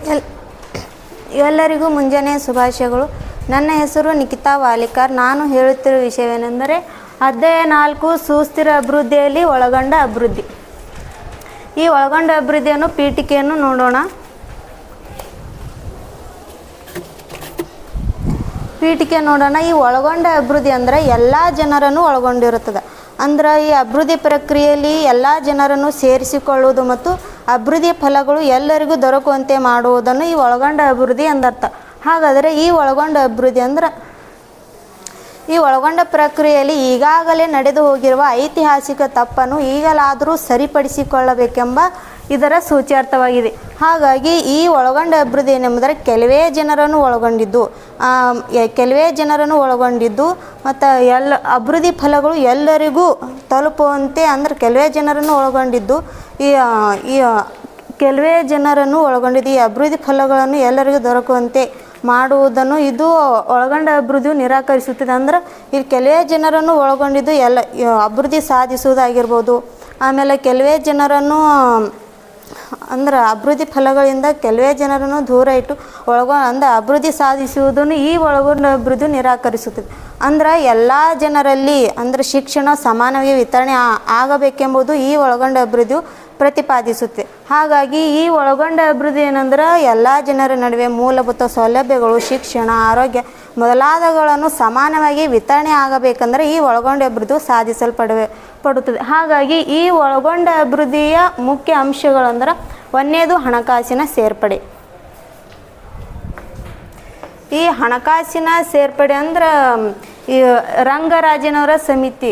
L ಎಲ್ಲರಿಗೂ ಮುಂಜಾನೆ ಶುಭಾಶಯಗಳು ನನ್ನ ಹೆಸರು ನಿಖಿತಾ ವಾಲಿಕಾರ್ ನಾನು ಹೇಳುತ್ತಿರುವ ವಿಷಯವೇನೆಂದರೆ ಅಧ್ಯಾಯ ನಾಲ್ಕು ಸುಸ್ಥಿರ ಅಭಿವೃದ್ಧಿಯಲ್ಲಿ ಒಳಗೊಂಡ ಅಭಿವೃದ್ಧಿ ಈ ಒಳಗೊಂಡ ಅಭಿವೃದ್ಧಿಯನ್ನು ಪೀಠಿಕೆಯನ್ನು ನೋಡೋಣ ಪೀಠಿಕೆ ನೋಡೋಣ ಈ ಒಳಗೊಂಡ ಅಭಿವೃದ್ಧಿ ಅಂದರೆ ಎಲ್ಲ ಜನರನ್ನು ಒಳಗೊಂಡಿರುತ್ತದೆ ಅಂದ್ರೆ ಈ ಅಭಿವೃದ್ಧಿ ಪ್ರಕ್ರಿಯೆಯಲ್ಲಿ ಎಲ್ಲ ಜನರನ್ನು ಸೇರಿಸಿಕೊಳ್ಳುವುದು ಮತ್ತು ಅಭಿವೃದ್ಧಿ ಫಲಗಳು ಎಲ್ಲರಿಗೂ ದೊರಕುವಂತೆ ಮಾಡುವುದನ್ನು ಈ ಒಳಗೊಂಡ ಅಭಿವೃದ್ಧಿ ಎಂದರ್ಥ ಹಾಗಾದರೆ ಈ ಒಳಗೊಂಡ ಅಭಿವೃದ್ಧಿ ಅಂದ್ರೆ ಈ ಒಳಗೊಂಡ ಪ್ರಕ್ರಿಯೆಯಲ್ಲಿ ಈಗಾಗಲೇ ನಡೆದು ಹೋಗಿರುವ ಐತಿಹಾಸಿಕ ತಪ್ಪನ್ನು ಈಗಲಾದರೂ ಸರಿಪಡಿಸಿಕೊಳ್ಳಬೇಕೆಂಬ ಇದರ ಸೂಚ್ಯಾರ್ಥವಾಗಿದೆ ಹಾಗಾಗಿ ಈ ಒಳಗೊಂಡ ಅಭಿವೃದ್ಧಿ ಏನೆಂಬುದರೆ ಕೆಲವೇ ಜನರನ್ನು ಒಳಗೊಂಡಿದ್ದು ಆ, ಎ- ಕೆಲವೇ ಜನರನ್ನು ಒಳಗೊಂಡಿದ್ದು ಮತ್ತು ಎಲ್ಲ ಅಭಿವೃದ್ಧಿ ಫಲಗಳು ಎಲ್ಲರಿಗೂ ತಲುಪುವಂತೆ ಅಂದ್ರೆ ಕೆಲವೇ ಜನರನ್ನು ಒಳಗೊಂಡಿದ್ದು ಈ ಆ, ಈ ಆ, ಕೆಲವೇ ಜನರನ್ನು ಒಳಗೊಂಡಿದ್ದು ಈ ಅಭಿವೃದ್ಧಿ ಫಲಗಳನ್ನು ಎಲ್ಲರಿಗೂ ದೊರಕುವಂತೆ ಮಾಡುವುದನ್ನು ಇದು ಒಳಗೊಂಡ ಅಭಿವೃದ್ಧಿಯು ನಿರಾಕರಿಸುತ್ತದೆ ಅಂದ್ರೆ ಇಲ್ಲಿ ಕೆಲವೇ ಜನರನ್ನು ಒಳಗೊಂಡಿದ್ದು ಎಲ್ಲ ಈ ಅಭಿವೃದ್ಧಿ ಸಾಧಿಸುವುದಾಗಿರ್ಬೋದು ಆಮೇಲೆ ಕೆಲವೇ ಜನರನ್ನು ಅಂದ್ರೆ ಅಭಿವೃದ್ಧಿ ಫಲಗಳಿಂದ ಕೆಲವೇ ಜನರನ್ನು ದೂರ ಇಟ್ಟು ಒಳಗೊ ಅಂದ್ರೆ ಅಭಿವೃದ್ಧಿ ಸಾಧಿಸುವುದನ್ನು ಈ ಒಳಗೊಂಡ ಅಭಿವೃದ್ಧಿ ನಿರಾಕರಿಸುತ್ತದೆ ಅಂದ್ರೆ ಎಲ್ಲ ಜನರಲ್ಲಿ ಅಂದ್ರೆ ಶಿಕ್ಷಣ ಸಮಾನವಾಗಿ ವಿತರಣೆ ಆ- ಆಗಬೇಕೆಂಬುದು ಈ ಒಳಗೊಂಡ ಅಭಿವೃದ್ಧಿಯು ಪ್ರತಿಪಾದಿಸುತ್ತೆ ಹಾಗಾಗಿ ಈ ಒಳಗೊಂಡ ಅಭಿವೃದ್ಧಿ ಏನಂದ್ರೆ ಎಲ್ಲ ಜನರ ನಡುವೆ ಮೂಲಭೂತ ಸೌಲಭ್ಯಗಳು ಶಿಕ್ಷಣ ಆರೋಗ್ಯ ಮೊದಲಾದಗಳನ್ನು ಸಮಾನವಾಗಿ ವಿತರಣೆ ಆಗಬೇಕಂದ್ರೆ ಈ ಒಳಗೊಂಡ ಅಭಿವೃದ್ಧಿ ಸಾಧಿಸಲ್ಪಡವೆ ಪಡುತ್ತದೆ ಹಾಗಾಗಿ ಈ ಒಳಗೊಂಡ ಅಭಿವೃದ್ಧಿಯ ಮುಖ್ಯ ಅಂಶಗಳಂದ್ರೆ ಒಂದನೇದು ಹಣಕಾಸಿನ ಸೇರ್ಪಡೆ ಈ ಹಣಕಾಸಿನ ಸೇರ್ಪಡೆ ಅಂದ್ರೆ ಈ ರಂಗರಾಜನವರ ಸಮಿತಿ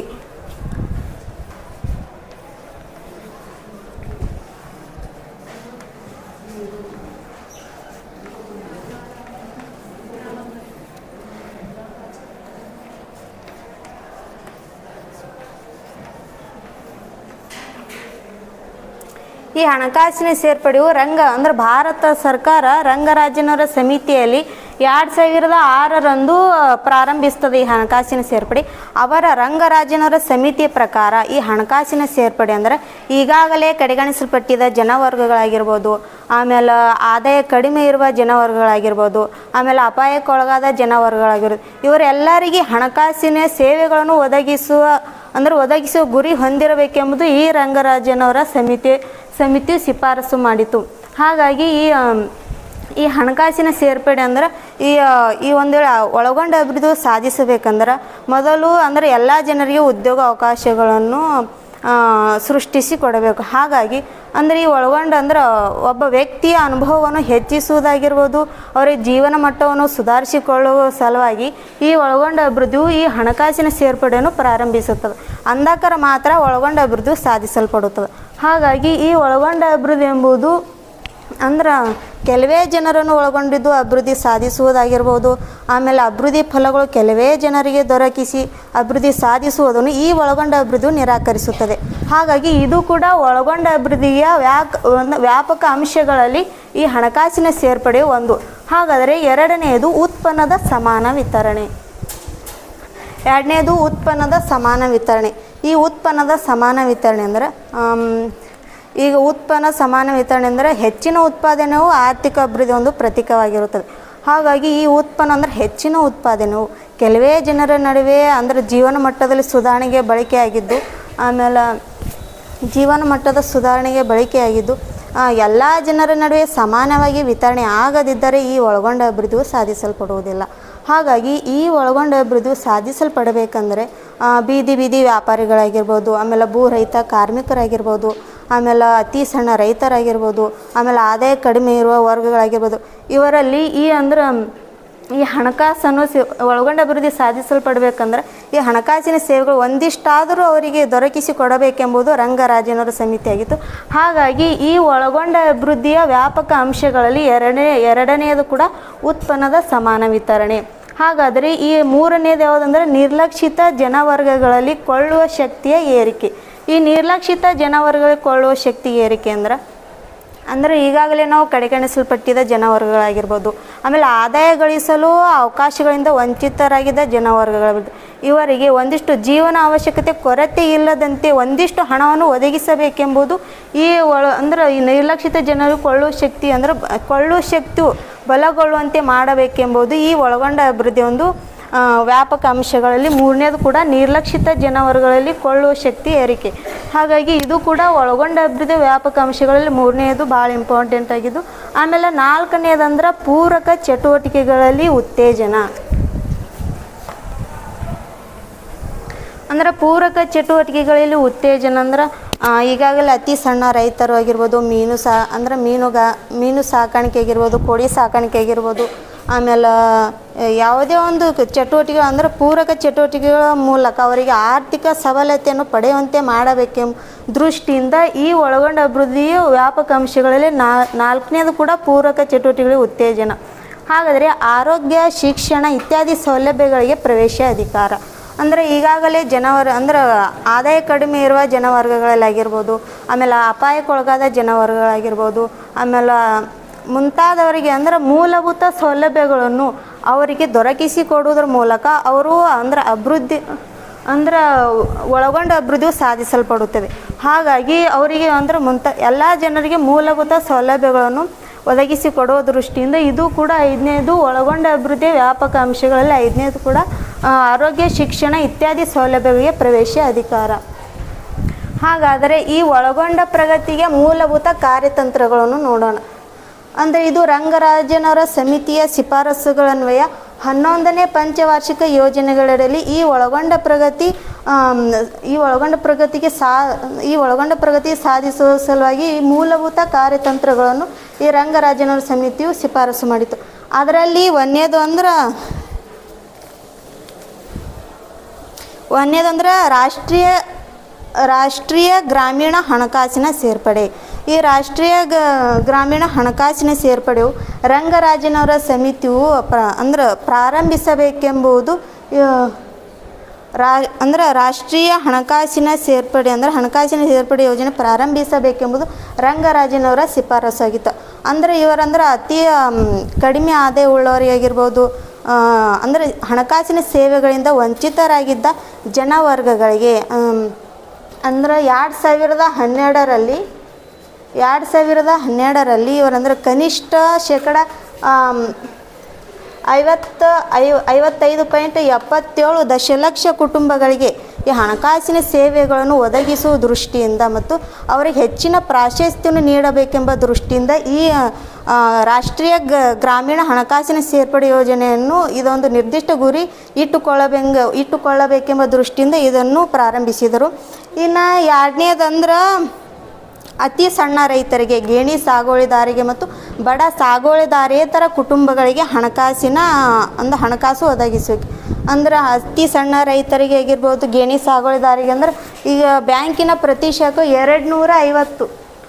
ಈ ಹಣಕಾಸಿನ ಸೇರ್ಪಡೆಯು ರಂಗ ಅಂದ್ರೆ ಭಾರತ ಸರ್ಕಾರ ರಂಗರಾಜನವರ ಸಮಿತಿಯಲ್ಲಿ ಎರಡು ಸಾವಿರದ ಆರರಂದು ಆ, ಪ್ರಾರಂಭಿಸ್ತದೆ ಈ ಹಣಕಾಸಿನ ಸೇರ್ಪಡೆ ಅವರ ರಂಗರಾಜನವರ ಸಮಿತಿಯ ಪ್ರಕಾರ ಈ ಹಣಕಾಸಿನ ಸೇರ್ಪಡೆ ಅಂದರೆ ಈಗಾಗಲೇ ಕಡೆಗಣಿಸಲ್ಪಟ್ಟಿದ್ದ ಜನವರ್ಗಗಳಾಗಿರ್ಬೋದು ಆಮೇಲೆ ಆದಾಯ ಕಡಿಮೆ ಇರುವ ಜನವರ್ಗಗಳಾಗಿರ್ಬೋದು ಆಮೇಲೆ ಅಪಾಯಕ್ಕೊಳಗಾದ ಜನವರ್ಗಗಳಾಗಿರ್ಬೋದು ಇವರೆಲ್ಲರಿಗೆ ಹಣಕಾಸಿನ ಸೇವೆಗಳನ್ನು ಒದಗಿಸುವ ಅಂದರೆ ಒದಗಿಸುವ ಗುರಿ ಹೊಂದಿರಬೇಕೆಂಬುದು ಈ ರಂಗರಾಜನವರ ಸಮಿತಿ ಸಮಿತಿಯು ಶಿಫಾರಸು ಮಾಡಿತು ಹಾಗಾಗಿ ಈ ಆಮ್, ಈ ಹಣಕಾಸಿನ ಸೇರ್ಪಡೆ ಅಂದ್ರೆ ಈ ಆ, ಈ ಒಂದು ವೇಳೆ ಒಳಗೊಂಡ ಅಭಿವೃದ್ಧಿ ಸಾಧಿಸಬೇಕಂದ್ರೆ ಮೊದಲು ಅಂದರೆ ಎಲ್ಲ ಜನರಿಗೆ ಉದ್ಯೋಗ ಅವಕಾಶಗಳನ್ನು ಆ, ಸೃಷ್ಟಿಸಿ ಕೊಡಬೇಕು ಹಾಗಾಗಿ ಅಂದರೆ ಈ ಒಳಗೊಂಡ ಅಂದ್ರೆ ಒಬ್ಬ ವ್ಯಕ್ತಿಯ ಅನುಭವವನ್ನು ಹೆಚ್ಚಿಸುವುದಾಗಿರ್ಬೋದು ಅವರ ಜೀವನ ಮಟ್ಟವನ್ನು ಸುಧಾರಿಸಿಕೊಳ್ಳುವ ಸಲುವಾಗಿ ಈ ಒಳಗೊಂಡ ಅಭಿವೃದ್ಧಿಯು ಈ ಹಣಕಾಸಿನ ಸೇರ್ಪಡೆಯನ್ನು ಪ್ರಾರಂಭಿಸುತ್ತದೆ ಅಂದಾಕರ ಮಾತ್ರ ಒಳಗೊಂಡ ಅಭಿವೃದ್ಧಿ ಸಾಧಿಸಲ್ಪಡುತ್ತದೆ ಹಾಗಾಗಿ ಈ ಒಳಗೊಂಡ ಅಭಿವೃದ್ಧಿ ಎಂಬುದು ಅಂದ್ರೆ ಕೆಲವೇ ಜನರನ್ನು ಒಳಗೊಂಡಿದ್ದು ಅಭಿವೃದ್ಧಿ ಸಾಧಿಸುವುದಾಗಿರ್ಬೋದು ಆಮೇಲೆ ಅಭಿವೃದ್ಧಿ ಫಲಗಳು ಕೆಲವೇ ಜನರಿಗೆ ದೊರಕಿಸಿ ಅಭಿವೃದ್ಧಿ ಸಾಧಿಸುವುದನ್ನು ಈ ಒಳಗೊಂಡ ಅಭಿವೃದ್ಧಿ ನಿರಾಕರಿಸುತ್ತದೆ ಹಾಗಾಗಿ ಇದು ಕೂಡ ಒಳಗೊಂಡ ಅಭಿವೃದ್ಧಿಯ ವ್ಯಾಕ್ ಒಂದು ವ್ಯಾಪಕ ಅಂಶಗಳಲ್ಲಿ ಈ ಹಣಕಾಸಿನ ಸೇರ್ಪಡೆ ಒಂದು ಹಾಗಾದರೆ ಎರಡನೆಯದು ಉತ್ಪನ್ನದ ಸಮಾನ ವಿತರಣೆ ಎರಡನೇದು ಉತ್ಪನ್ನದ ಸಮಾನ ವಿತರಣೆ ಈ ಉತ್ಪನ್ನದ ಸಮಾನ ವಿತರಣೆ ಅಂದರೆ ಆಮ್, ಈಗ ಉತ್ಪನ್ನ ಸಮಾನ ವಿತರಣೆ ಅಂದರೆ ಹೆಚ್ಚಿನ ಉತ್ಪಾದನೆಯು ಆರ್ಥಿಕ ಅಭಿವೃದ್ಧಿ ಒಂದು ಪ್ರತೀಕವಾಗಿರುತ್ತದೆ ಹಾಗಾಗಿ ಈ ಉತ್ಪನ್ನ ಅಂದರೆ ಹೆಚ್ಚಿನ ಉತ್ಪಾದನೆಯು ಕೆಲವೇ ಜನರ ನಡುವೆ ಅಂದರೆ ಜೀವನ ಮಟ್ಟದಲ್ಲಿ ಸುಧಾರಣೆಗೆ ಬಳಕೆಯಾಗಿದ್ದು ಆಮೇಲೆ ಜೀವನ ಮಟ್ಟದ ಸುಧಾರಣೆಗೆ ಬಳಕೆಯಾಗಿದ್ದು ಎಲ್ಲ ಜನರ ನಡುವೆ ಸಮಾನವಾಗಿ ವಿತರಣೆ ಆಗದಿದ್ದರೆ ಈ ಒಳಗೊಂಡ ಅಭಿವೃದ್ಧಿಯು ಸಾಧಿಸಲ್ಪಡುವುದಿಲ್ಲ ಹಾಗಾಗಿ ಈ ಒಳಗೊಂಡ ಅಭಿವೃದ್ಧಿಯು ಸಾಧಿಸಲ್ಪಡಬೇಕಂದ್ರೆ ಆ, ಬೀದಿ ಬೀದಿ ವ್ಯಾಪಾರಿಗಳಾಗಿರ್ಬೋದು ಆಮೇಲೆ ಭೂ ರಹಿತ ಕಾರ್ಮಿಕರಾಗಿರ್ಬೋದು ಆಮೇಲೆ ಅತಿ ಸಣ್ಣ ರೈತರಾಗಿರ್ಬೋದು ಆಮೇಲೆ ಆದಾಯ ಕಡಿಮೆ ಇರುವ ವರ್ಗಗಳಾಗಿರ್ಬೋದು ಇವರಲ್ಲಿ ಈ ಅಂದ್ರೆ ಈ ಹಣಕಾಸನ್ನು ಸಿ ಒಳಗೊಂಡ ಅಭಿವೃದ್ಧಿ ಸಾಧಿಸಲ್ಪಡಬೇಕಂದ್ರೆ ಈ ಹಣಕಾಸಿನ ಸೇವೆಗಳು ಒಂದಿಷ್ಟಾದರೂ ಅವರಿಗೆ ದೊರಕಿಸಿ ಕೊಡಬೇಕೆಂಬುದು ರಂಗರಾಜನವರ ಸಮಿತಿಯಾಗಿತ್ತು ಹಾಗಾಗಿ ಈ ಒಳಗೊಂಡ ಅಭಿವೃದ್ಧಿಯ ವ್ಯಾಪಕ ಅಂಶಗಳಲ್ಲಿ ಎರಡನೇ ಎರಡನೆಯದು ಕೂಡ ಉತ್ಪನ್ನದ ಸಮಾನ ವಿತರಣೆ ಹಾಗಾದರೆ ಈ ಮೂರನೇದು ಯಾವುದಂದ್ರೆ ನಿರ್ಲಕ್ಷಿತ ಜನವರ್ಗಗಳಲ್ಲಿ ಕೊಳ್ಳುವ ಶಕ್ತಿಯ ಏರಿಕೆ ಈ ನಿರ್ಲಕ್ಷಿತ ಜನವರ್ಗಗಳಲ್ಲಿ ಕೊಳ್ಳುವ ಶಕ್ತಿ ಏರಿಕೆ ಅಂದ್ರೆ ಅಂದರೆ ಈಗಾಗಲೇ ನಾವು ಕಡೆಗಣಿಸಲ್ಪಟ್ಟಿದ್ದ ಜನವರ್ಗಗಳಾಗಿರ್ಬೋದು ಆಮೇಲೆ ಆದಾಯ ಗಳಿಸಲು ಅವಕಾಶಗಳಿಂದ ವಂಚಿತರಾಗಿದ್ದ ಜನವರ್ಗಗಳು ಇವರಿಗೆ ಒಂದಿಷ್ಟು ಜೀವನ ಅವಶ್ಯಕತೆ ಕೊರತೆ ಇಲ್ಲದಂತೆ ಒಂದಿಷ್ಟು ಹಣವನ್ನು ಒದಗಿಸಬೇಕೆಂಬುದು ಈ ಒಳ ಅಂದ್ರೆ ಈ ನಿರ್ಲಕ್ಷಿತ ಜನರು ಕೊಳ್ಳುವ ಶಕ್ತಿ ಅಂದ್ರೆ ಬ- ಕೊಳ್ಳುವ ಶಕ್ತಿ ಬಲಗೊಳ್ಳುವಂತೆ ಮಾಡಬೇಕೆಂಬುದು ಈ ಒಳಗೊಂಡ ಅಭಿವೃದ್ಧಿ ಒಂದು ಆ, ವ್ಯಾಪಕ ಅಂಶಗಳಲ್ಲಿ ಮೂರನೇದು ಕೂಡ ನಿರ್ಲಕ್ಷಿತ ಜನವರ್ಗಗಳಲ್ಲಿ ಕೊಳ್ಳುವ ಶಕ್ತಿ ಏರಿಕೆ ಹಾಗಾಗಿ ಇದು ಕೂಡ ಒಳಗೊಂಡ ಅಭಿವೃದ್ಧಿ ವ್ಯಾಪಕ ಅಂಶಗಳಲ್ಲಿ ಮೂರನೆಯದು ಭಾಳ ಇಂಪಾರ್ಟೆಂಟ್ ಆಗಿದ್ದು ಆಮೇಲೆ ನಾಲ್ಕನೇದಂದ್ರೆ ಪೂರಕ ಚಟುವಟಿಕೆಗಳಲ್ಲಿ ಉತ್ತೇಜನ ಅಂದ್ರೆ ಪೂರಕ ಚಟುವಟಿಕೆಗಳಲ್ಲಿ ಉತ್ತೇಜನ ಅಂದ್ರೆ ಆ, ಈಗಾಗಲೇ ಅತಿ ಸಣ್ಣ ರೈತರು ಆಗಿರ್ಬೋದು ಮೀನು ಸಾ ಅಂದ್ರೆ ಮೀನುಗಾ ಮೀನು ಸಾಕಾಣಿಕೆ ಆಗಿರ್ಬೋದು ಕೋಳಿ ಸಾಕಾಣಿಕೆ ಆಗಿರ್ಬೋದು ಆಮೇಲೆ ಆ, ಯಾವುದೇ ಒಂದು ಕ- ಚಟುವಟಿಕೆ ಅಂದ್ರೆ ಪೂರಕ ಚಟುವಟಿಕೆಗಳ ಮೂಲಕ ಅವರಿಗೆ ಆರ್ಥಿಕ ಸಬಲತೆಯನ್ನು ಪಡೆಯುವಂತೆ ಮಾಡಬೇಕೆಂಬ ದೃಷ್ಟಿಯಿಂದ ಈ ಒಳಗೊಂಡ ಅಭಿವೃದ್ಧಿಯ ವ್ಯಾಪಕ ಅಂಶಗಳಲ್ಲಿ ನಾ ನಾಲ್ಕನೇದು ಕೂಡ ಪೂರಕ ಚಟುವಟಿಕೆಗಳಿಗೆ ಉತ್ತೇಜನ ಹಾಗಾದರೆ ಆರೋಗ್ಯ ಶಿಕ್ಷಣ ಇತ್ಯಾದಿ ಸೌಲಭ್ಯಗಳಿಗೆ ಪ್ರವೇಶ ಅಧಿಕಾರ ಅಂದರೆ ಈಗಾಗಲೇ ಜನವರ ಅಂದ್ರೆ ಆದಾಯ ಕಡಿಮೆ ಇರುವ ಜನವರ್ಗಗಳಲ್ಲಾಗಿರ್ಬೋದು ಆಮೇಲೆ ಅಪಾಯಕ್ಕೊಳಗಾದ ಜನವರ್ಗಗಳಾಗಿರ್ಬೋದು ಆಮೇಲೆ ಮುಂತಾದವರಿಗೆ ಅಂದ್ರೆ ಮೂಲಭೂತ ಸೌಲಭ್ಯಗಳನ್ನು ಅವರಿಗೆ ದೊರಕಿಸಿಕೊಡುವುದರ ಮೂಲಕ ಅವರು ಅಂದ್ರೆ ಅಭಿವೃದ್ಧಿ ಅಂದ್ರೆ ಒಳಗೊಂಡ ಅಭಿವೃದ್ಧಿಯು ಸಾಧಿಸಲ್ಪಡುತ್ತದೆ ಹಾಗಾಗಿ ಅವರಿಗೆ ಅಂದ್ರೆ ಮುಂತ ಎಲ್ಲ ಜನರಿಗೆ ಮೂಲಭೂತ ಸೌಲಭ್ಯಗಳನ್ನು ಒದಗಿಸಿಕೊಡುವ ದೃಷ್ಟಿಯಿಂದ ಇದು ಕೂಡ ಐದನೇದು ಒಳಗೊಂಡ ಅಭಿವೃದ್ಧಿಯ ವ್ಯಾಪಕ ಅಂಶಗಳಲ್ಲಿ ಐದನೇದು ಕೂಡ ಆ, ಆರೋಗ್ಯ ಶಿಕ್ಷಣ ಇತ್ಯಾದಿ ಸೌಲಭ್ಯಗಳಿಗೆ ಪ್ರವೇಶ ಅಧಿಕಾರ ಹಾಗಾದರೆ ಈ ಒಳಗೊಂಡ ಪ್ರಗತಿಗೆ ಮೂಲಭೂತ ಕಾರ್ಯತಂತ್ರಗಳನ್ನು ನೋಡೋಣ ಅಂದರೆ ಇದು ರಂಗರಾಜನವರ ಸಮಿತಿಯ ಶಿಫಾರಸುಗಳನ್ವಯ ಹನ್ನೊಂದನೇ ಪಂಚವಾರ್ಷಿಕ ಯೋಜನೆಗಳಡಿಯಲ್ಲಿ ಈ ಒಳಗೊಂಡ ಪ್ರಗತಿ ಆಮ್, ಈ ಒಳಗೊಂಡ ಪ್ರಗತಿಗೆ ಸಾ ಈ ಒಳಗೊಂಡ ಪ್ರಗತಿ ಸಾಧಿಸುವ ಸಲುವಾಗಿ ಈ ಮೂಲಭೂತ ಕಾರ್ಯತಂತ್ರಗಳನ್ನು ಈ ರಂಗರಾಜನವರ ಸಮಿತಿಯು ಶಿಫಾರಸು ಮಾಡಿತು ಅದರಲ್ಲಿ ಒಂದೇದು ಅಂದ್ರೆ ಒಂದನೇದಂದ್ರೆ ರಾಷ್ಟ್ರೀಯ ರಾಷ್ಟ್ರೀಯ ಗ್ರಾಮೀಣ ಹಣಕಾಸಿನ ಸೇರ್ಪಡೆ ಈ ರಾಷ್ಟ್ರೀಯ ಗ ಗ್ರಾಮೀಣ ಹಣಕಾಸಿನ ಸೇರ್ಪಡೆಯು ರಂಗರಾಜನವರ ಸಮಿತಿಯು ಪ್ರ ಅಂದ್ರೆ ಪ್ರಾರಂಭಿಸಬೇಕೆಂಬುದು ಆ, ರಾ ಅಂದ್ರೆ ರಾಷ್ಟ್ರೀಯ ಹಣಕಾಸಿನ ಸೇರ್ಪಡೆ ಅಂದರೆ ಹಣಕಾಸಿನ ಸೇರ್ಪಡೆ ಯೋಜನೆ ಪ್ರಾರಂಭಿಸಬೇಕೆಂಬುದು ರಂಗರಾಜನವರ ಶಿಫಾರಸಾಗಿತ್ತು ಅಂದರೆ ಇವರಂದ್ರೆ ಅತಿ ಆಮ್, ಕಡಿಮೆ ಆದಾಯ ಉಳ್ಳವರಿಗಾಗಿರ್ಬೋದು ಆ, ಅಂದರೆ ಹಣಕಾಸಿನ ಸೇವೆಗಳಿಂದ ವಂಚಿತರಾಗಿದ್ದ ಜನವರ್ಗಗಳಿಗೆ ಆಮ್, ಅಂದ್ರೆ ಎರಡು ಸಾವಿರದ ಹನ್ನೆರಡರಲ್ಲಿ ಎರಡು ಸಾವಿರದ ಹನ್ನೆರಡರಲ್ಲಿ ಇವರಂದ್ರೆ ಕನಿಷ್ಠ ಶೇಕಡ ಆಮ್, ಐವತ್ತು ಐ ಐವತ್ತೈದು ಪಾಯಿಂಟ್ ಎಪ್ಪತ್ತೇಳು ದಶಲಕ್ಷ ಕುಟುಂಬಗಳಿಗೆ ಈ ಹಣಕಾಸಿನ ಸೇವೆಗಳನ್ನು ಒದಗಿಸುವ ದೃಷ್ಟಿಯಿಂದ ಮತ್ತು ಅವರಿಗೆ ಹೆಚ್ಚಿನ ಪ್ರಾಶಸ್ತ್ಯವನ್ನು ನೀಡಬೇಕೆಂಬ ದೃಷ್ಟಿಯಿಂದ ಈ ಆ, ರಾಷ್ಟ್ರೀಯ ಗ ಗ್ರಾಮೀಣ ಹಣಕಾಸಿನ ಸೇರ್ಪಡೆ ಯೋಜನೆಯನ್ನು ಇದೊಂದು ನಿರ್ದಿಷ್ಟ ಗುರಿ ಇಟ್ಟುಕೊಳ್ಳಬೇಂಗ ಇಟ್ಟುಕೊಳ್ಳಬೇಕೆಂಬ ದೃಷ್ಟಿಯಿಂದ ಇದನ್ನು ಪ್ರಾರಂಭಿಸಿದರು ಇನ್ನು ಎರಡನೇದಂದ್ರೆ ಅತಿ ಸಣ್ಣ ರೈತರಿಗೆ ಗೇಣಿ ಸಾಗುವಳಿದಾರರಿಗೆ ಮತ್ತು ಬಡ ಸಾಗುವಳಿದಾರೇತರ ಕುಟುಂಬಗಳಿಗೆ ಹಣಕಾಸಿನ ಒಂದು ಹಣಕಾಸು ಒದಗಿಸಬೇಕು ಅಂದ್ರೆ ಅತಿ ಸಣ್ಣ ರೈತರಿಗೆ ಆಗಿರ್ಬೋದು ಗೇಣಿ ಸಾಗುವಳಿದಾರಿಗೆ ಅಂದ್ರೆ ಈಗ ಬ್ಯಾಂಕಿನ ಪ್ರತಿಶತ ಎರಡು ನೂರ ಐವತ್ತು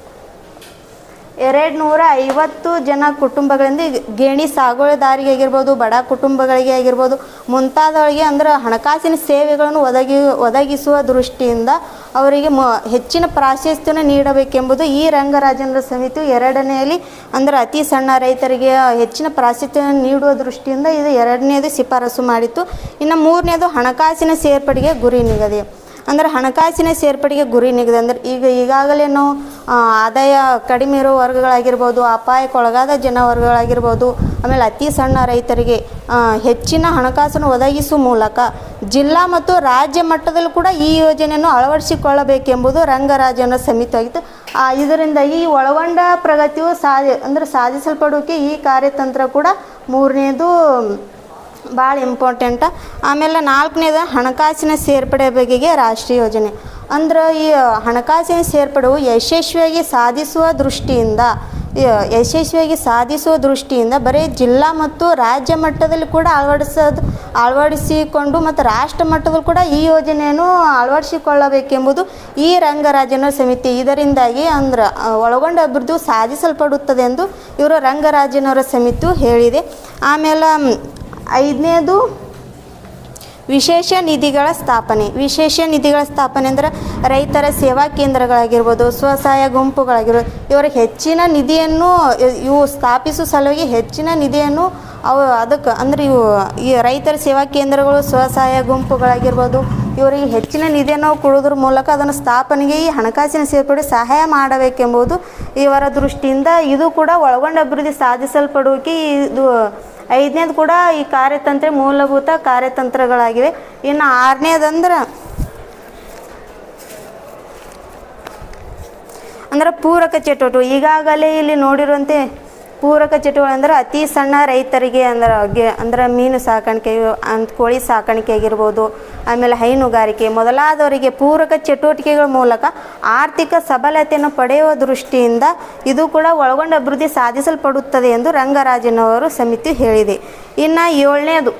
ಎರಡು ನೂರ ಐವತ್ತು ಜನ ಕುಟುಂಬಗಳಿಂದ ಈಗ ಗೇಣಿ ಸಾಗುವಳಿದಾರಿಗೆ ಆಗಿರ್ಬೋದು ಬಡ ಕುಟುಂಬಗಳಿಗೆ ಆಗಿರ್ಬೋದು ಮುಂತಾದವರಿಗೆ ಅಂದ್ರೆ ಹಣಕಾಸಿನ ಸೇವೆಗಳನ್ನು ಒದಗಿ ಒದಗಿಸುವ ದೃಷ್ಟಿಯಿಂದ ಅವರಿಗೆ ಮ ಹೆಚ್ಚಿನ ಪ್ರಾಶಸ್ತ್ಯವನ್ನು ನೀಡಬೇಕೆಂಬುದು ಈ ರಂಗರಾಜೇಂದ್ರ ಸಮಿತಿಯು ಎರಡನೆಯಲ್ಲಿ ಅಂದ್ರೆ ಅತಿ ಸಣ್ಣ ರೈತರಿಗೆ ಹೆಚ್ಚಿನ ಪ್ರಾಶಸ್ತ್ಯವನ್ನು ನೀಡುವ ದೃಷ್ಟಿಯಿಂದ ಇದು ಎರಡನೇದು ಶಿಫಾರಸು ಮಾಡಿತ್ತು ಇನ್ನು ಮೂರನೇದು ಹಣಕಾಸಿನ ಸೇರ್ಪಡೆಗೆ ಗುರಿ ನಿಗದಿ ಅಂದ್ರೆ ಹಣಕಾಸಿನ ಸೇರ್ಪಡೆಗೆ ಗುರಿ ನಿಗದಿ ಅಂದ್ರೆ ಈಗ ಈಗಾಗಲೇ ನಾವು ಆ, ಆದಾಯ ಕಡಿಮೆ ಇರೋ ವರ್ಗಗಳಾಗಿರ್ಬೋದು ಅಪಾಯಕ್ಕೊಳಗಾದ ಜನವರ್ಗಗಳಾಗಿರ್ಬೋದು ಆಮೇಲೆ ಅತಿ ಸಣ್ಣ ರೈತರಿಗೆ ಆ, ಹೆಚ್ಚಿನ ಹಣಕಾಸನ್ನು ಒದಗಿಸುವ ಮೂಲಕ ಜಿಲ್ಲಾ ಮತ್ತು ರಾಜ್ಯ ಮಟ್ಟದಲ್ಲೂ ಕೂಡ ಈ ಯೋಜನೆಯನ್ನು ಅಳವಡಿಸಿಕೊಳ್ಳಬೇಕೆಂಬುದು ರಂಗರಾಜನ ಸಮಿತಿ ಆಗಿತ್ತು ಆ, ಇದರಿಂದ ಈ ಒಳಗೊಂಡ ಪ್ರಗತಿಯು ಸಾಧಿ ಅಂದರೆ ಸಾಧಿಸಲ್ಪಡೋಕೆ ಈ ಕಾರ್ಯತಂತ್ರ ಕೂಡ ಮೂರನೇದು ಭಾಳ ಇಂಪಾರ್ಟೆಂಟ ಆಮೇಲೆ ನಾಲ್ಕನೇದು ಹಣಕಾಸಿನ ಸೇರ್ಪಡೆ ಬಗೆಗೆ ರಾಷ್ಟ್ರೀಯ ಯೋಜನೆ ಅಂದ್ರೆ ಈ ಹಣಕಾಸಿನ ಸೇರ್ಪಡೆಯು ಯಶಸ್ವಿಯಾಗಿ ಸಾಧಿಸುವ ದೃಷ್ಟಿಯಿಂದ ಈ ಯಶಸ್ವಿಯಾಗಿ ಸಾಧಿಸುವ ದೃಷ್ಟಿಯಿಂದ ಬರೀ ಜಿಲ್ಲಾ ಮತ್ತು ರಾಜ್ಯ ಮಟ್ಟದಲ್ಲಿ ಕೂಡ ಅಳವಡಿಸೋದು ಅಳವಡಿಸಿಕೊಂಡು ಮತ್ತು ರಾಷ್ಟ್ರ ಮಟ್ಟದಲ್ಲಿ ಕೂಡ ಈ ಯೋಜನೆಯನ್ನು ಅಳವಡಿಸಿಕೊಳ್ಳಬೇಕೆಂಬುದು ಈ ರಂಗರಾಜನ ಸಮಿತಿ ಇದರಿಂದಾಗಿ ಅಂದ್ರೆ ಆ, ಒಳಗೊಂಡ ಅಭಿವೃದ್ಧಿಯು ಸಾಧಿಸಲ್ಪಡುತ್ತದೆ ಎಂದು ಇವರು ರಂಗರಾಜನವರ ಸಮಿತಿಯು ಹೇಳಿದೆ ಆಮೇಲೆ ಮ್, ಐದನೇದು ವಿಶೇಷ ನಿಧಿಗಳ ಸ್ಥಾಪನೆ ವಿಶೇಷ ನಿಧಿಗಳ ಸ್ಥಾಪನೆ ಅಂದ್ರೆ ರೈತರ ಸೇವಾ ಕೇಂದ್ರಗಳಾಗಿರ್ಬೋದು ಸ್ವಸಹಾಯ ಗುಂಪುಗಳಾಗಿರ್ಬೋದು ಇವರಿಗೆ ಹೆಚ್ಚಿನ ನಿಧಿಯನ್ನು ಇ- ಇವು ಸ್ಥಾಪಿಸುವ ಸಲುವಾಗಿ ಹೆಚ್ಚಿನ ನಿಧಿಯನ್ನು ಅವು ಅದಕ್ಕೆ ಅಂದ್ರೆ ಇವು ಈ ರೈತರ ಸೇವಾ ಕೇಂದ್ರಗಳು ಸ್ವಸಹಾಯ ಗುಂಪುಗಳಾಗಿರ್ಬೋದು ಇವರಿಗೆ ಹೆಚ್ಚಿನ ನಿಧಿಯನ್ನು ಕೊಡೋದ್ರ ಮೂಲಕ ಅದನ್ನು ಸ್ಥಾಪನೆಗೆ ಈ ಹಣಕಾಸಿನ ಸೇರ್ಪಡೆ ಸಹಾಯ ಮಾಡಬೇಕೆಂಬುದು ಇವರ ದೃಷ್ಟಿಯಿಂದ ಇದು ಕೂಡ ಒಳಗೊಂಡ ಅಭಿವೃದ್ಧಿ ಸಾಧಿಸಲ್ಪಡುವಿಕೆ ಇದು ಐದನೇದು ಕೂಡ ಈ ಕಾರ್ಯತಂತ್ರ ಮೂಲಭೂತ ಕಾರ್ಯತಂತ್ರಗಳಾಗಿವೆ ಇನ್ನು ಆರನೇದಂದ್ರೆ ಅಂದ್ರೆ ಪೂರಕ ಚಟುವಟಿಕೆ ಈಗಾಗಲೇ ಇಲ್ಲಿ ನೋಡಿರುವಂತೆ ಪೂರಕ ಚಟುವಟಿಕೆ ಅಂದ್ರೆ ಅತಿ ಸಣ್ಣ ರೈತರಿಗೆ ಅಂದ್ರೆ ಗೆ- ಅಂದ್ರೆ ಮೀನು ಸಾಕಾಣಿಕೆ ಅಂತ ಕೋಳಿ ಸಾಕಾಣಿಕೆ ಆಗಿರ್ಬೋದು ಆಮೇಲೆ ಹೈನುಗಾರಿಕೆ ಮೊದಲಾದವರಿಗೆ ಪೂರಕ ಚಟುವಟಿಕೆಗಳ ಮೂಲಕ ಆರ್ಥಿಕ ಸಬಲತೆಯನ್ನು ಪಡೆಯುವ ದೃಷ್ಟಿಯಿಂದ ಇದು ಕೂಡ ಒಳಗೊಂಡ ಅಭಿವೃದ್ಧಿ ಸಾಧಿಸಲ್ಪಡುತ್ತದೆ ಎಂದು ರಂಗರಾಜನವರು ಸಮಿತಿ ಹೇಳಿದೆ ಇನ್ನು ಏಳನೇದು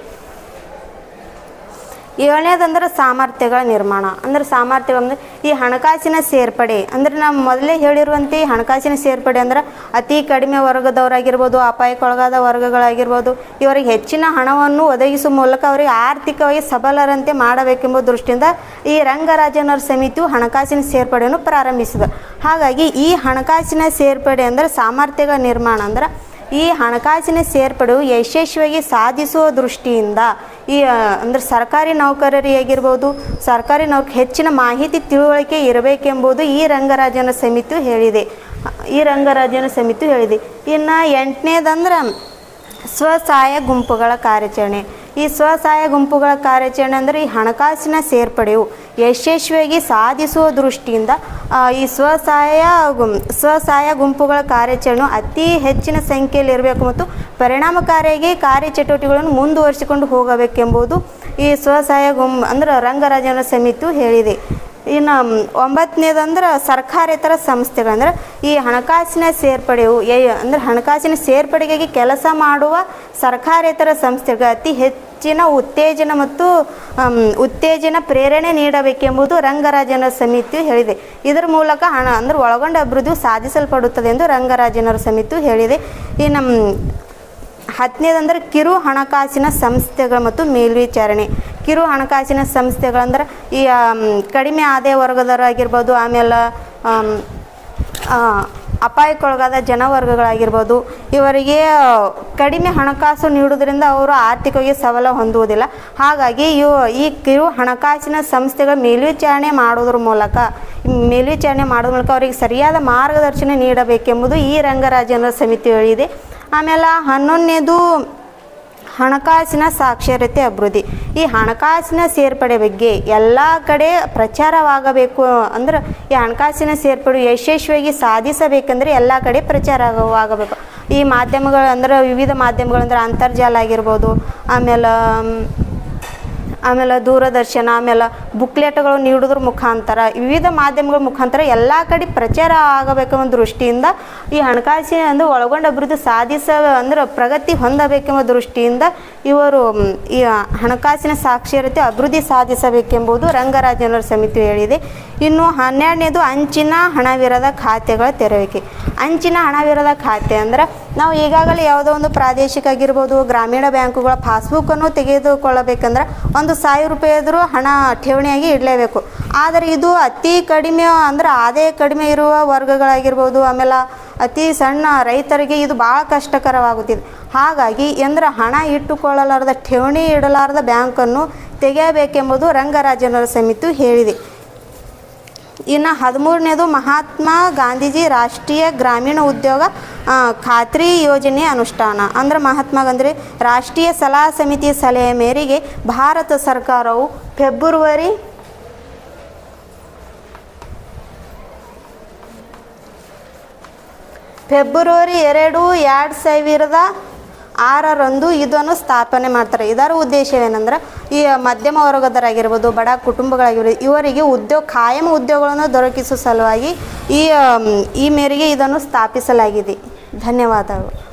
ಏಳನೇದಂದ್ರೆ ಸಾಮರ್ಥ್ಯಗಳ ನಿರ್ಮಾಣ ಅಂದ್ರೆ ಸಾಮರ್ಥ್ಯ ಅಂದ್ರೆ ಈ ಹಣಕಾಸಿನ ಸೇರ್ಪಡೆ ಅಂದ್ರೆ ನಾವು ಮೊದಲೇ ಹೇಳಿರುವಂತೆ ಈ ಹಣಕಾಸಿನ ಸೇರ್ಪಡೆ ಅಂದ್ರೆ ಅತಿ ಕಡಿಮೆ ವರ್ಗದವರಾಗಿರ್ಬೋದು ಅಪಾಯಕ್ಕೊಳಗಾದ ವರ್ಗಗಳಾಗಿರ್ಬೋದು ಇವರಿಗೆ ಹೆಚ್ಚಿನ ಹಣವನ್ನು ಒದಗಿಸುವ ಮೂಲಕ ಅವರಿಗೆ ಆರ್ಥಿಕವಾಗಿ ಸಬಲರಂತೆ ಮಾಡಬೇಕೆಂಬ ದೃಷ್ಟಿಯಿಂದ ಈ ರಂಗರಾಜನರ ಸಮಿತಿಯು ಹಣಕಾಸಿನ ಸೇರ್ಪಡೆಯನ್ನು ಪ್ರಾರಂಭಿಸಿದೆ ಹಾಗಾಗಿ ಈ ಹಣಕಾಸಿನ ಸೇರ್ಪಡೆ ಅಂದ್ರೆ ಸಾಮರ್ಥ್ಯಗಳ ನಿರ್ಮಾಣ ಅಂದ್ರೆ ಈ ಹಣಕಾಸಿನ ಸೇರ್ಪಡೆಯು ಯಶಸ್ವಿಯಾಗಿ ಸಾಧಿಸುವ ದೃಷ್ಟಿಯಿಂದ ಈ ಆ, ಅಂದ್ರೆ ಸರ್ಕಾರಿ ನೌಕರರಿಗಾಗಿರ್ಬೋದು ಸರ್ಕಾರಿ ನೌಕ ಹೆಚ್ಚಿನ ಮಾಹಿತಿ ತಿಳುವಳಿಕೆ ಇರಬೇಕೆಂಬುದು ಈ ರಂಗರಾಜನ ಸಮಿತಿಯು ಹೇಳಿದೆ ಈ ರಂಗರಾಜನ ಸಮಿತಿಯು ಹೇಳಿದೆ ಇನ್ನು ಎಂಟನೇದಂದ್ರೆ ಸ್ವಸಹಾಯ ಗುಂಪುಗಳ ಕಾರ್ಯಾಚರಣೆ ಈ ಸ್ವಸಹಾಯ ಗುಂಪುಗಳ ಕಾರ್ಯಾಚರಣೆ ಅಂದರೆ ಈ ಹಣಕಾಸಿನ ಸೇರ್ಪಡೆಯು ಯಶಸ್ವಿಯಾಗಿ ಸಾಧಿಸುವ ದೃಷ್ಟಿಯಿಂದ ಆ, ಈ ಸ್ವಸಹಾಯ ಗುಂ- ಸ್ವಸಹಾಯ ಗುಂಪುಗಳ ಕಾರ್ಯಾಚರಣೆ ಅತಿ ಹೆಚ್ಚಿನ ಸಂಖ್ಯೆಯಲ್ಲಿ ಇರಬೇಕು ಮತ್ತು ಪರಿಣಾಮಕಾರಿಯಾಗಿ ಕಾರ್ಯಚಟುವಟಿಕೆಗಳನ್ನು ಮುಂದುವರಿಸಿಕೊಂಡು ಹೋಗಬೇಕೆಂಬುದು ಈ ಸ್ವಸಹಾಯ ಗುಂ ಅಂದ್ರೆ ರಂಗರಾಜನ ಸಮಿತಿಯು ಹೇಳಿದೆ ಇನ್ನು ಒಂಬತ್ತನೇದಂದ್ರೆ ಸರ್ಕಾರೇತರ ಸಂಸ್ಥೆಗಳಂದ್ರೆ ಈ ಹಣಕಾಸಿನ ಸೇರ್ಪಡೆಯು ಎ- ಅಂದ್ರೆ ಹಣಕಾಸಿನ ಸೇರ್ಪಡೆಗಾಗಿ ಕೆಲಸ ಮಾಡುವ ಸರ್ಕಾರೇತರ ಸಂಸ್ಥೆಗೆ ಅತಿ ಹೆಚ್ಚಿನ ಉತ್ತೇಜನ ಮತ್ತು ಅಮ್, ಉತ್ತೇಜನ ಪ್ರೇರಣೆ ನೀಡಬೇಕೆಂಬುದು ರಂಗರಾಜನ ಸಮಿತಿಯು ಹೇಳಿದೆ ಇದರ ಮೂಲಕ ಹಣ ಅಂದ್ರೆ ಒಳಗೊಂಡ ಅಭಿವೃದ್ಧಿಯು ಸಾಧಿಸಲ್ಪಡುತ್ತದೆ ಎಂದು ರಂಗರಾಜನರ ಸಮಿತಿಯು ಹೇಳಿದೆ ಇನ್ನು ಮ್, ಹತ್ತನೇದಂದ್ರೆ ಕಿರು ಹಣಕಾಸಿನ ಸಂಸ್ಥೆಗಳು ಮತ್ತು ಮೇಲ್ವಿಚಾರಣೆ ಕಿರು ಹಣಕಾಸಿನ ಸಂಸ್ಥೆಗಳಂದ್ರೆ ಈ ಆಮ್, ಕಡಿಮೆ ಆದಾಯ ವರ್ಗದವರಾಗಿರ್ಬೋದು ಆಮೇಲೆ ಆಮ್, ಆ, ಅಪಾಯಕ್ಕೊಳಗಾದ ಜನವರ್ಗಗಳಾಗಿರ್ಬೋದು ಇವರಿಗೆ ಕಡಿಮೆ ಹಣಕಾಸು ನೀಡುವುದರಿಂದ ಅವರು ಆರ್ಥಿಕವಾಗಿ ಸಬಲ ಹೊಂದುವುದಿಲ್ಲ ಹಾಗಾಗಿ ಇವು ಈ ಕಿರು ಹಣಕಾಸಿನ ಸಂಸ್ಥೆಗಳ ಮೇಲ್ವಿಚಾರಣೆ ಮಾಡೋದ್ರ ಮೂಲಕ ಮೇಲ್ವಿಚಾರಣೆ ಮಾಡೋದ್ರ ಮೂಲಕ ಅವರಿಗೆ ಸರಿಯಾದ ಮಾರ್ಗದರ್ಶನ ನೀಡಬೇಕೆಂಬುದು ಈ ರಂಗರಾಜನ ಸಮಿತಿ ಹೇಳಿದೆ ಆಮೇಲೆ ಹನ್ನೊಂದನೇದು ಹಣಕಾಸಿನ ಸಾಕ್ಷರತೆ ಅಭಿವೃದ್ಧಿ ಈ ಹಣಕಾಸಿನ ಸೇರ್ಪಡೆ ಬಗ್ಗೆ ಎಲ್ಲ ಕಡೆ ಪ್ರಚಾರವಾಗಬೇಕು ಅಂದ್ರೆ ಈ ಹಣಕಾಸಿನ ಸೇರ್ಪಡೆ ಯಶಸ್ವಿಯಾಗಿ ಸಾಧಿಸಬೇಕಂದ್ರೆ ಎಲ್ಲ ಕಡೆ ಪ್ರಚಾರ ಆಗ- ಆಗಬೇಕು ಈ ಮಾಧ್ಯಮಗಳು ಅಂದ್ರೆ ವಿವಿಧ ಮಾಧ್ಯಮಗಳು ಅಂದ್ರೆ ಅಂತರ್ಜಾಲ ಆಗಿರ್ಬೋದು ಆಮೇಲೆ ಮ್, ಆಮೇಲೆ ದೂರದರ್ಶನ ಆಮೇಲೆ ಬುಕ್ಲೆಟ್ಗಳು ನೀಡೋದ್ರ ಮುಖಾಂತರ ವಿವಿಧ ಮಾಧ್ಯಮಗಳ ಮುಖಾಂತರ ಎಲ್ಲ ಕಡೆ ಪ್ರಚಾರ ಆಗಬೇಕೆಂಬ ದೃಷ್ಟಿಯಿಂದ ಈ ಹಣಕಾಸಿನ ಅಂದ್ರೆ ಒಳಗೊಂಡ ಅಭಿವೃದ್ಧಿ ಸಾಧಿಸ ಅಂದ್ರೆ ಪ್ರಗತಿ ಹೊಂದಬೇಕೆಂಬ ದೃಷ್ಟಿಯಿಂದ ಇವರು ಮ್, ಈ ಹಣಕಾಸಿನ ಸಾಕ್ಷರತೆ ಅಭಿವೃದ್ಧಿ ಸಾಧಿಸಬೇಕೆಂಬುದು ರಂಗರಾಜನರ ಸಮಿತಿ ಹೇಳಿದೆ ಇನ್ನು ಹನ್ನೆರಡನೇದು ಅಂಚಿನ ಹಣವಿರದ ಖಾತೆಗಳ ತೆರವಿಕೆ ಅಂಚಿನ ಹಣವಿರದ ಖಾತೆ ಅಂದ್ರೆ ನಾವು ಈಗಾಗಲೇ ಯಾವುದೋ ಒಂದು ಪ್ರಾದೇಶಿಕ ಆಗಿರ್ಬೋದು ಗ್ರಾಮೀಣ ಬ್ಯಾಂಕುಗಳ ಪಾಸ್ಬುಕ್ಕನ್ನು ತೆಗೆದುಕೊಳ್ಳಬೇಕಂದ್ರೆ ಒಂದು ಸಾವಿರ ರೂಪಾಯಿ ಆದರೂ ಹಣ ಠೇವಣಿಯಾಗಿ ಇಡಲೇಬೇಕು ಆದರೆ ಇದು ಅತಿ ಕಡಿಮೆ ಅಂದ್ರೆ ಆದಾಯ ಕಡಿಮೆ ಇರುವ ವರ್ಗಗಳಾಗಿರ್ಬೋದು ಆಮೇಲೆ ಅತಿ ಸಣ್ಣ ರೈತರಿಗೆ ಇದು ಭಾಳ ಕಷ್ಟಕರವಾಗುತ್ತಿದೆ ಹಾಗಾಗಿ ಅಂದ್ರೆ ಹಣ ಇಟ್ಟುಕೊಳ್ಳಲಾರದ ಠೇವಣಿ ಇಡಲಾರದ ಬ್ಯಾಂಕನ್ನು ತೆಗೆಯಬೇಕೆಂಬುದು ರಂಗರಾಜನರ ಸಮಿತಿಯು ಹೇಳಿದೆ ಇನ್ನು ಹದಿಮೂರನೇದು ಮಹಾತ್ಮ ಗಾಂಧೀಜಿ ರಾಷ್ಟ್ರೀಯ ಗ್ರಾಮೀಣ ಉದ್ಯೋಗ ಆ, ಖಾತ್ರಿ ಯೋಜನೆ ಅನುಷ್ಠಾನ ಅಂದ್ರೆ ಮಹಾತ್ಮ ಗಾಂಧಿ ರಾಷ್ಟ್ರೀಯ ಸಲಹಾ ಸಮಿತಿ ಸಲಹೆ ಮೇರೆಗೆ ಭಾರತ ಸರ್ಕಾರವು ಫೆಬ್ರವರಿ ಫೆಬ್ರವರಿ ಎರಡು ಎರಡು ಸಾವಿರದ ಆರರಂದು ಇದನ್ನು ಸ್ಥಾಪನೆ ಮಾಡ್ತಾರೆ ಇದರ ಉದ್ದೇಶವೇನೆಂದ್ರೆ ಈ ಮಧ್ಯಮ ವರ್ಗದರಾಗಿರ್ಬೋದು ಬಡ ಕುಟುಂಬಗಳಾಗಿರ್ಬೋದು ಇವರಿಗೆ ಉದ್ಯೋಗ ಕಾಯಂ ಉದ್ಯೋಗಗಳನ್ನು ದೊರಕಿಸುವ ಸಲುವಾಗಿ ಈ ಆಮ್, ಈ ಮೇರೆಗೆ ಇದನ್ನು ಸ್ಥಾಪಿಸಲಾಗಿದೆ ಧನ್ಯವಾದಗಳು